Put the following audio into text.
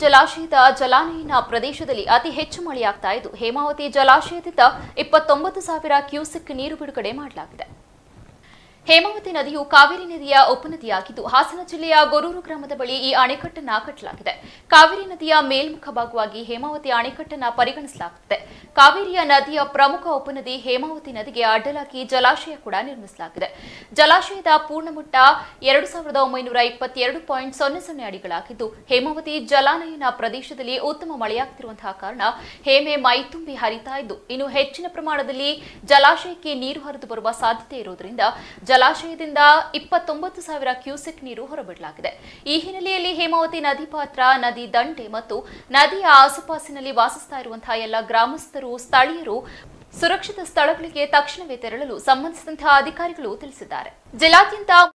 ಜಲಾಶಯದ ಜಲಾನಯನ ಪ್ರದೇಶದಲ್ಲಿ ಅತಿ ಹೆಚ್ಚು ಮಳೆಯಾಗ್ತಾ ಇದ್ದು ಹೇಮಾವತಿ ಜಲಾಶಯದಿಂದ ಇಪ್ಪತ್ತೊಂಬತ್ತು ಸಾವಿರ ಕ್ಯೂಸೆಕ್ ನೀರು ಬಿಡುಗಡೆ ಮಾಡಲಾಗಿದೆ ಹೇಮಾವತಿ ನದಿಯು ಕಾವೇರಿ ನದಿಯ ಉಪನದಿಯಾಗಿದ್ದು ಹಾಸನ ಜಿಲ್ಲೆಯ ಗೊರೂರು ಗ್ರಾಮದ ಬಳಿ ಈ ಅಣೆಕಟ್ಟನ್ನ ಕಟ್ಟಲಾಗಿದೆ ಕಾವೇರಿ ನದಿಯ ಮೇಲ್ಮುಖ ಭಾಗವಾಗಿ ಹೇಮಾವತಿ ಅಣೆಕಟ್ಟನ್ನ ಪರಿಗಣಿಸಲಾಗುತ್ತದೆ ಕಾವೇರಿಯ ನದಿಯ ಪ್ರಮುಖ ಉಪನದಿ ಹೇಮಾವತಿ ನದಿಗೆ ಅಡ್ಡಲಾಗಿ ಜಲಾಶಯ ಕೂಡ ನಿರ್ಮಿಸಲಾಗಿದೆ ಜಲಾಶಯದ ಪೂರ್ಣಮಟ್ಟ ಎರಡು ಸಾವಿರದ ಒಂಬೈನೂರ ಇಪ್ಪತ್ತೆರಡು ಪಾಯಿಂಟ್ ಸೊನ್ನೆ ಸೊನ್ನೆ ಅಡಿಗಳಾಗಿದ್ದು ಹೇಮಾವತಿ ಜಲಾನಯನ ಪ್ರದೇಶದಲ್ಲಿ ಉತ್ತಮ ಮಳೆಯಾಗ್ತಿರುವಂತಹ ಕಾರಣ ಹೇಮೆ ಮೈತುಂಬಿ ಹರಿತಾ ಇದ್ದು ಇನ್ನು ಹೆಚ್ಚಿನ ಪ್ರಮಾಣದಲ್ಲಿ ಜಲಾಶಯಕ್ಕೆ ನೀರು ಹರಿದು ಬರುವ ಸಾಧ್ಯತೆ ಇರುವುದರಿಂದ ಜಲಾಶಯದಿಂದ ಇಪ್ಪತ್ತೊಂಬತ್ತು ಸಾವಿರ ಕ್ಯೂಸೆಕ್ ನೀರು ಹೊರಬಿಡಲಾಗಿದೆ ಈ ಹಿನ್ನೆಲೆಯಲ್ಲಿ ಹೇಮಾವತಿ ನದಿ ಪಾತ್ರ ನದಿ ದಂಡೆ ಮತ್ತು ನದಿಯ ಆಸುಪಾಸಿನಲ್ಲಿ ವಾಸಿಸ್ತಾ ಇರುವಂತಹ ಎಲ್ಲ ಗ್ರಾಮಸ್ಥರು ಸ್ಥಳೀಯರು ಸುರಕ್ಷಿತ ಸ್ಥಳಗಳಿಗೆ ತಕ್ಷಣವೇ ತೆರಳಲು ಸಂಬಂಧಿಸಿದಂತಹ ಅಧಿಕಾರಿಗಳು ತಿಳಿಸಿದ್ದಾರೆ ಜಿಲ್ಲಾದ್ಯಂತ